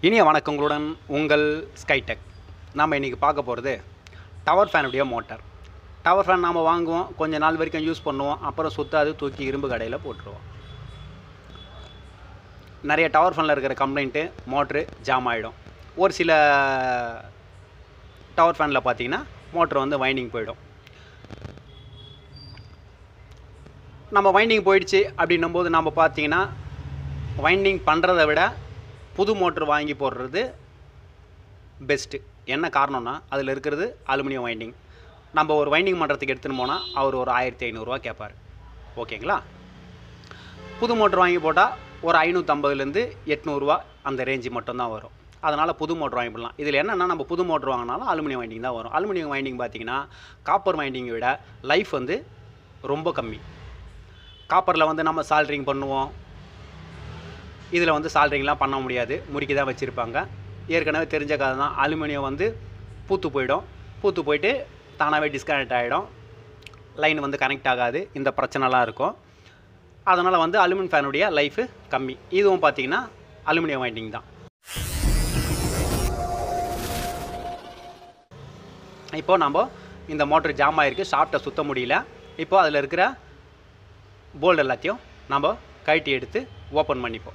இனிய வணக்கங்களுடன் உங்கள் ஸ்கைடெக் நாம் இன்றைக்கி பார்க்க போகிறது டவர் ஃபேனுடைய மோட்டார் டவர் ஃபேன் நாம் வாங்குவோம் கொஞ்ச நாள் வரைக்கும் யூஸ் பண்ணுவோம் அப்புறம் சுத்தாது தூக்கி இரும்பு கடையில் போட்டுருவோம் நிறைய டவர் ஃபேனில் இருக்கிற கம்ப்ளைண்ட்டு மோட்ரு ஜாம் ஆகிடும் ஒரு சில டவர் ஃபேனில் பார்த்தீங்கன்னா மோட்ரு வந்து வைண்டிங் போயிடும் நம்ம வைண்டிங் போயிடுச்சு அப்படின்னும் போது நம்ம பார்த்தீங்கன்னா வைண்டிங் பண்ணுறதை விட புது மோட்ரு வாங்கி போடுறது பெஸ்ட்டு என்ன காரணம்னா அதில் இருக்கிறது அலுமினியம் வைண்டிங் நம்ம ஒரு வைண்டிங் பண்ணுறதுக்கு எடுத்துன்னு போனால் அவர் ஒரு ஆயிரத்தி ஐநூறுரூவா கேட்பார் ஓகேங்களா புது மோட்ரு வாங்கி போட்டால் ஒரு ஐநூற்றம்பதுலேருந்து எட்நூறுரூவா அந்த ரேஞ்சு மட்டும்தான் வரும் அதனால் புது மோட்ரு வாங்கி போடலாம் இதில் என்னென்னா நம்ம புது மோட்ரு வாங்கினாலும் அலுமினியம் வைண்டிங் தான் வரும் அலுமினியம் வைண்டிங் பார்த்தீங்கன்னா காப்பர் வைண்டிங்கை விட லைஃப் வந்து ரொம்ப கம்மி காப்பரில் வந்து நம்ம சால்ட்ரிங் பண்ணுவோம் இதில் வந்து சால்ட்ரிங்லாம் பண்ண முடியாது முறுக்கி தான் வச்சுருப்பாங்க ஏற்கனவே தெரிஞ்ச கதை தான் அலுமினியம் வந்து பூத்து போயிடும் பூத்து போயிட்டு தானாகவே டிஸ்கனெக்ட் ஆகிடும் லைன் வந்து கனெக்ட் ஆகாது இந்த பிரச்சனைலாம் இருக்கும் அதனால் வந்து அலுமினியம் ஃபேனுடைய லைஃபு கம்மி இதுவும் பார்த்தீங்கன்னா அலுமினியம் வைண்டிங் தான் இப்போ நம்ம இந்த மோட்ரு ஜாம் ஆகிருக்கு ஷாஃப்ட்டை சுத்த முடியல இப்போ அதில் இருக்கிற போல்டு எல்லாத்தையும் நம்ம கழட்டி எடுத்து ஓப்பன் பண்ணிப்போம்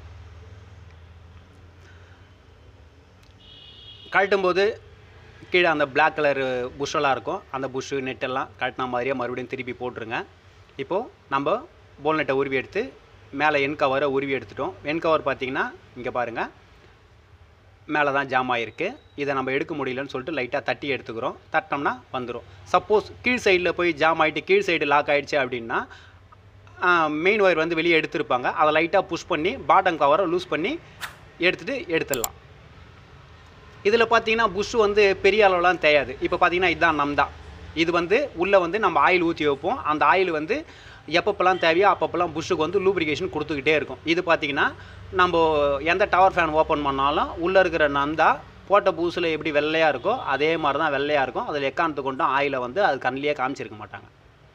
கழட்டும் போது கீழே அந்த Black கலர் புஷ்ஷெல்லாம் இருக்கும் அந்த புஷ்ஷு நெட்டெல்லாம் கழட்டின மாதிரியே மறுபடியும் திருப்பி போட்டுருங்க இப்போது நம்ம போல் நெட்டை உருவி எடுத்து மேலே என் கவரை உருவி எடுத்துட்டோம் என் கவர் பார்த்தீங்கன்னா இங்கே பாருங்கள் மேலே தான் ஜாம் ஆகிருக்கு இதை நம்ம எடுக்க முடியலன்னு சொல்லிட்டு லைட்டாக தட்டி எடுத்துக்கிறோம் தட்டினோம்னா வந்துடும் சப்போஸ் கீழ் சைடில் போய் ஜாம் ஆகிட்டு கீழ் சைடு லாக் ஆகிடுச்சு அப்படின்னா மெயின் ஒயர் வந்து வெளியே எடுத்திருப்பாங்க அதை லைட்டாக புஷ் பண்ணி பாட்டம் கவரை லூஸ் பண்ணி எடுத்துகிட்டு எடுத்துடலாம் இதில் பார்த்தீங்கன்னா புஷ் வந்து பெரிய அளவுலாம் தேயாது இப்போ பார்த்தீங்கன்னா இதுதான் நம்தா இது வந்து உள்ளே வந்து நம்ம ஆயில் ஊற்றி வைப்போம் அந்த ஆயில் வந்து எப்பப்பெல்லாம் தேவையோ அப்பப்பெல்லாம் புஷ்ஷுக்கு வந்து லூப்ரிகேஷன் கொடுத்துக்கிட்டே இருக்கும் இது பார்த்தீங்கன்னா நம்ம எந்த டவர் ஃபேன் ஓப்பன் பண்ணாலும் உள்ளே இருக்கிற நந்தா போட்ட பூசில் எப்படி வெள்ளையாக இருக்கோ அதே மாதிரி தான் வெள்ளையாக இருக்கும் அதில் எக்காரணத்து கொண்டும் ஆயிலை வந்து அது கண்ணிலேயே காமிச்சிருக்க மாட்டாங்க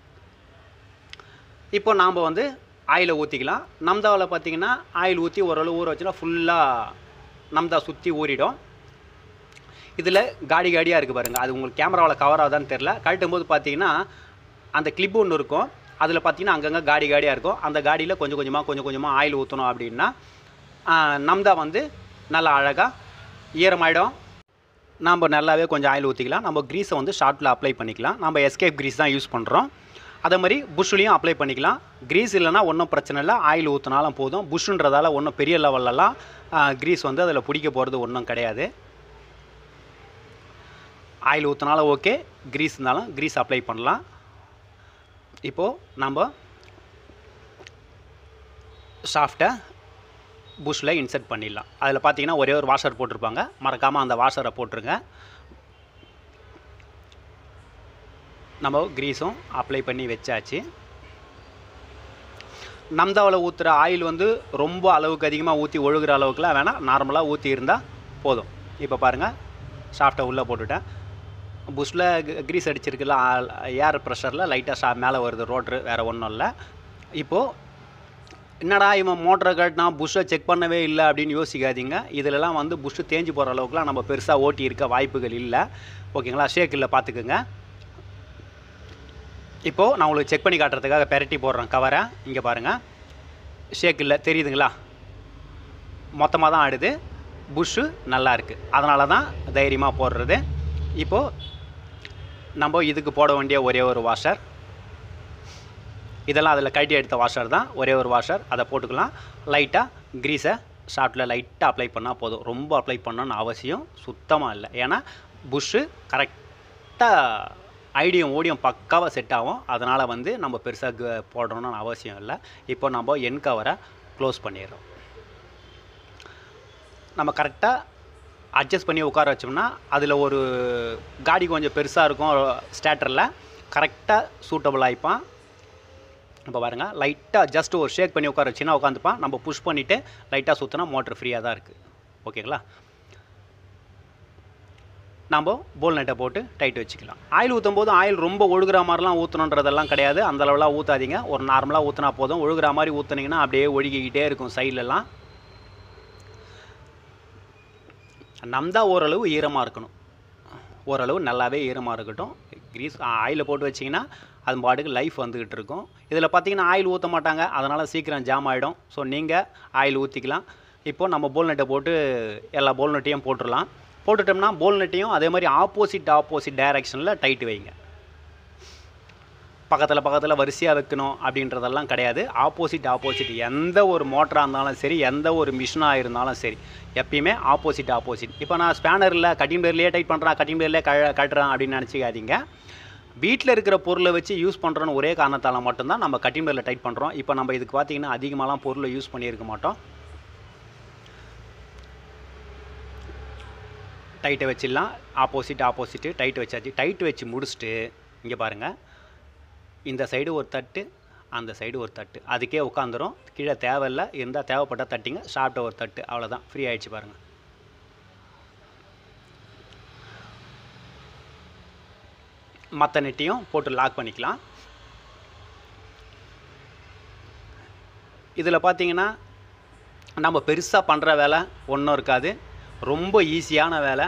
இப்போ நாம் வந்து ஆயிலை ஊற்றிக்கலாம் நம்தாவில் பார்த்தீங்கன்னா ஆயில் ஊற்றி ஓரளவு ஊற வச்சுனா ஃபுல்லாக நம்தா சுற்றி ஊறிடும் இதில் காடி காடியாக இருக்குது பாருங்கள் அது உங்களுக்கு கேமராவில் கவர் ஆகுதான்னு தெரில கழட்டும் போது பார்த்தீங்கன்னா அந்த கிளிப் ஒன்று இருக்கும் அதில் பார்த்தீங்கன்னா அங்கங்கே காடி காடியாக இருக்கும் அந்த காடியில் கொஞ்சம் கொஞ்சமாக கொஞ்சம் கொஞ்சமாக ஆயில் ஊற்றணும் அப்படின்னா நம்தா வந்து நல்லா அழகாக ஈரமாயிடும் நம்ம நல்லாவே கொஞ்சம் ஆயில் ஊற்றிக்கலாம் நம்ம க்ரீஸை வந்து ஷார்ட்டில் அப்ளை பண்ணிக்கலாம் நம்ம எஸ்கேப் க்ரீஸ் தான் யூஸ் பண்ணுறோம் அதே மாதிரி புஷ்லேயும் அப்ளை பண்ணிக்கலாம் க்ரீஸ் இல்லைனா ஒன்றும் பிரச்சனை இல்லை ஆயில் ஊற்றினாலும் போதும் புஷ்ன்றதால ஒன்றும் பெரிய லெவல்லலாம் க்ரீஸ் வந்து அதில் பிடிக்க போகிறது ஒன்றும் கிடையாது ஆயில் ஊற்றினாலும் ஓகே க்ரீஸ் இருந்தாலும் க்ரீஸ் அப்ளை பண்ணலாம் இப்போது நம்ம ஷாஃப்டை புஷ்ஷில் இன்சர்ட் பண்ணிடலாம் அதில் பார்த்தீங்கன்னா ஒரே ஒரு வாஷர் போட்டிருப்பாங்க மறக்காமல் அந்த வாஷரை போட்டுருங்க நம்ம க்ரீஸும் அப்ளை பண்ணி வச்சாச்சு நம்தாவில் ஊற்றுற ஆயில் வந்து ரொம்ப அளவுக்கு அதிகமாக ஊற்றி ஒழுகுற அளவுக்குலாம் வேணாம் நார்மலாக ஊற்றி இருந்தால் போதும் இப்போ பாருங்கள் ஷாஃப்ட்டை உள்ளே போட்டுட்டேன் புஷ்ஷில் க்ரீஸ் அடிச்சிருக்குல்ல ஏர் ப்ரெஷரில் லைட்டாக ஷா மேலே வருது ரோட்ரு வேறு ஒன்றும் இல்லை இப்போது என்னடா இவன் மோட்டரை கட்டினா புஷ்ஷை செக் பண்ணவே இல்லை அப்படின்னு யோசிக்காதீங்க இதிலலாம் வந்து புஷ்ஷு தேஞ்சு போகிற அளவுக்குலாம் நம்ம பெருசாக ஓட்டி இருக்க வாய்ப்புகள் இல்லை ஓகேங்களா ஷேக் இல்லை பார்த்துக்குங்க இப்போது நான் உங்களுக்கு செக் பண்ணி காட்டுறதுக்காக பெரட்டி போடுறேன் கவரை இங்கே பாருங்கள் ஷேக் இல்லை தெரியுதுங்களா மொத்தமாக தான் ஆடுது புஷ்ஷு நல்லா இருக்குது அதனால தான் தைரியமாக போடுறது இப்போது நம்ம இதுக்கு போட வேண்டிய ஒரே ஒரு வாஷர் இதெல்லாம் அதில் கழட்டி எடுத்த வாஷர் தான் ஒரே ஒரு வாஷர் அதை போட்டுக்கலாம் லைட்டாக க்ரீஸை ஷார்ட்டில் லைட்டாக அப்ளை பண்ணால் போதும் ரொம்ப அப்ளை பண்ணணும்னு அவசியம் சுத்தமாக இல்லை ஏன்னா புஷ்ஷு கரெக்டாக ஐடியும் ஓடியும் பக்காவாக செட் ஆகும் அதனால் வந்து நம்ம பெருசாக போடணும்னு அவசியம் இல்லை இப்போ நம்ம என் கவரை க்ளோஸ் பண்ணிடுறோம் நம்ம கரெக்டாக அட்ஜஸ்ட் பண்ணி உட்கார வச்சோம்னா அதில் ஒரு காடி கொஞ்சம் பெருசாக இருக்கும் ஸ்டேட்டரில் கரெக்டாக சூட்டபுள் ஆகிப்பான் இப்போ பாருங்கள் லைட்டாக ஜஸ்ட் ஒரு ஷேக் பண்ணி உட்கார வச்சுன்னா உட்காந்துப்பான் நம்ம புஷ் பண்ணிவிட்டு லைட்டாக சுற்றினா மோட்ரு ஃப்ரீயாக தான் இருக்குது ஓகேங்களா நம்ம போல் நெட்டை போட்டு டைட் வச்சுக்கலாம் ஆயில் ஊற்றும் போது ஆயில் ரொம்ப ஒழுகுற மாதிரிலாம் ஊற்றணுன்றதெல்லாம் கிடையாது அந்த அளவுலாம் ஊற்றாதீங்க ஒரு நார்மலாக ஊற்றினா போதும் ஒழுகுற மாதிரி ஊற்றுனீங்கன்னா அப்படியே ஒழுகிக்கிட்டே இருக்கும் சைட்லலாம் நம் தான் ஓரளவு ஈரமாக இருக்கணும் ஓரளவு நல்லாவே ஈரமாக இருக்கட்டும் கிரீஸ் ஆயிலில் போட்டு வச்சிங்கன்னா அது பாட்டுக்கு லைஃப் வந்துக்கிட்டு இருக்கும் இதில் பார்த்தீங்கன்னா ஆயில் ஊற்ற மாட்டாங்க அதனால் சீக்கிரம் ஜாம் ஆகிடும் ஸோ நீங்கள் ஆயில் ஊற்றிக்கலாம் இப்போ நம்ம போல் நட்டை போட்டு எல்லா போல் நட்டையும் போட்டுடலாம் போட்டுட்டோம்னா போல் நட்டையும் அதே மாதிரி ஆப்போசிட் ஆப்போசிட் டைரக்ஷனில் டைட்டு வைங்க பக்கத்தில் பக்கத்தில் வரிசையாக வைக்கணும் அப்படின்றதெல்லாம் கிடையாது ஆப்போசிட் ஆப்போசிட் எந்த ஒரு மோட்டராக இருந்தாலும் சரி எந்த ஒரு மிஷினாக இருந்தாலும் சரி எப்பயுமே ஆப்போசிட் ஆப்போசிட் இப்போ நான் ஸ்பேனரில் கட்டிங் பேர்லேயே டைட் பண்ணுறேன் கட்டிங் பேர்லேயே க கட்டுறேன் அப்படின்னு நினச்சிக்காதீங்க வீட்டில் இருக்கிற பொருளை வச்சு யூஸ் பண்ணுறோன்னு ஒரே காரணத்தால் மட்டும்தான் நம்ம கட்டிங் பேரில் டைட் பண்ணுறோம் இப்போ நம்ம இதுக்கு பார்த்தீங்கன்னா அதிகமாகலாம் பொருளை யூஸ் பண்ணியிருக்க மாட்டோம் டைட்டை வச்சிடலாம் ஆப்போசிட் ஆப்போசிட்டு டைட் வச்சாச்சு டைட் வச்சு முடிச்சுட்டு இங்கே பாருங்கள் இந்த சைடு ஒரு தட்டு அந்த சைடு ஒரு தட்டு அதுக்கே உட்காந்துரும் கீழே தேவையில்லை இருந்தால் தேவைப்பட்ட தட்டிங்க ஷார்ட்டாக ஒரு தட்டு அவ்வளோதான் ஃப்ரீ ஆயிடுச்சு பாருங்கள் மற்ற நெட்டையும் போட்டு லாக் பண்ணிக்கலாம் இதில் பார்த்தீங்கன்னா நம்ம பெருசாக பண்ணுற வேலை ஒன்றும் இருக்காது ரொம்ப ஈஸியான வேலை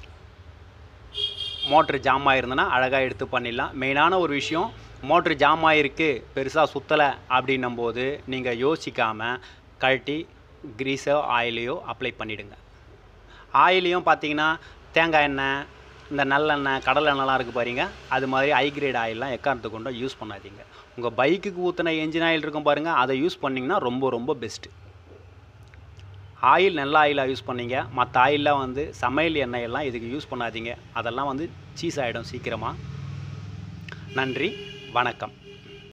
மோட்ரு ஜாம் ஆயிருந்தனா அழகாக எடுத்து பண்ணிடலாம் மெயினான ஒரு விஷயம் மோட்ரு ஜாம் ஆகிருக்கு பெருசாக சுற்றலை அப்படின்னும் போது நீங்கள் யோசிக்காமல் கழட்டி கிரீஸோ ஆயிலையோ அப்ளை பண்ணிவிடுங்க ஆயிலையும் பார்த்தீங்கன்னா தேங்காய் எண்ணெய் இந்த நல்லெண்ணெய் கடலை எண்ணெய்லாம் இருக்குது பாருங்க அது மாதிரி ஹை கிரேட் ஆயிலெலாம் எக்காரணத்தை கொண்டும் யூஸ் பண்ணாதீங்க உங்கள் பைக்குக்கு ஊற்றின என்ஜின் ஆயில் இருக்கும் பாருங்கள் அதை யூஸ் பண்ணிங்கன்னா ரொம்ப ரொம்ப பெஸ்ட்டு ஆயில் நல்ல ஆயிலாக யூஸ் பண்ணீங்க மற்ற ஆயிலெலாம் வந்து சமையல் எண்ணெய் எல்லாம் இதுக்கு யூஸ் பண்ணாதீங்க அதெல்லாம் வந்து சீஸ் ஆகிடும் சீக்கிரமாக நன்றி வணக்கம்